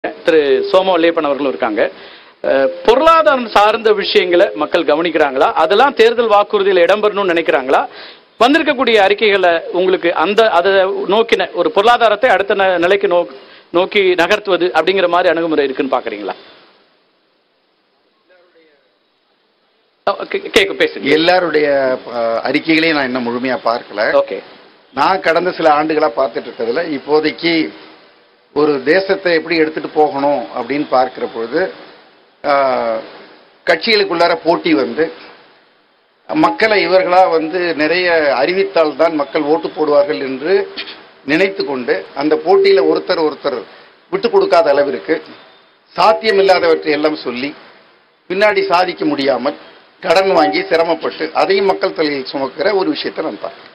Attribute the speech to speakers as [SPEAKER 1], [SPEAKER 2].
[SPEAKER 1] திரு சோம வல்லியப்பன் அவர்களும் இருக்காங்க அஹ், பொருளாதாரம் சார்ந்த விஷயங்களை மக்கள் கவனிக்கிறாங்களா அதெல்லாம் தேர்தல் வாக்குறுதியில் இடம்பெறணும்னு நினைக்கிறாங்களா வந்திருக்கக்கூடிய அறிக்கைகளை உங்களுக்கு அந்த அதை நோக்கின ஒரு பொருளாதாரத்தை அடுத்த ந- நிலைக்கு நோ நோக்கி நகர்த்துவது அப்படிங்கிற மாதிரி அணுகுமுறை இருக்குன்னு பாக்குறீங்களா அஹ், கே- கேட்க பேசுங்க
[SPEAKER 2] எல்லாருடைய அஹ், அறிக்கைகளையும் நான் இன்னும் முழுமையா பார்க்கல
[SPEAKER 1] ஓகே
[SPEAKER 2] நான் கடந்த சில ஆண்டுகளா பார்த்துட்டு இருக்கிறதுல இப்போதைக்கு ஒரு தேசத்தை எப்படி எடுத்துட்டு போகணும் அப்படின்னு பார்க்கிற பொழுது அஹ், கட்சிகளுக்குள்ளார போட்டி வந்து மக்களை இவர்களா வந்து நிறைய அறிவித்தால் தான் மக்கள் ஓட்டு போடுவார்கள் என்று நினைத்து கொண்டு அந்த போட்டியில ஒருத்தர் ஒருத்தர் விட்டு கொடுக்காத அளவிற்கு சாத்தியமில்லாதவற்றை எல்லாம் சொல்லி பின்னாடி சாதிக்க முடியாமல் கடன் வாங்கி சிரமப்பட்டு அதையும் மக்கள் தலையில் சுமக்கிற ஒரு விஷயத்தை நான் பார்க்கிறேன்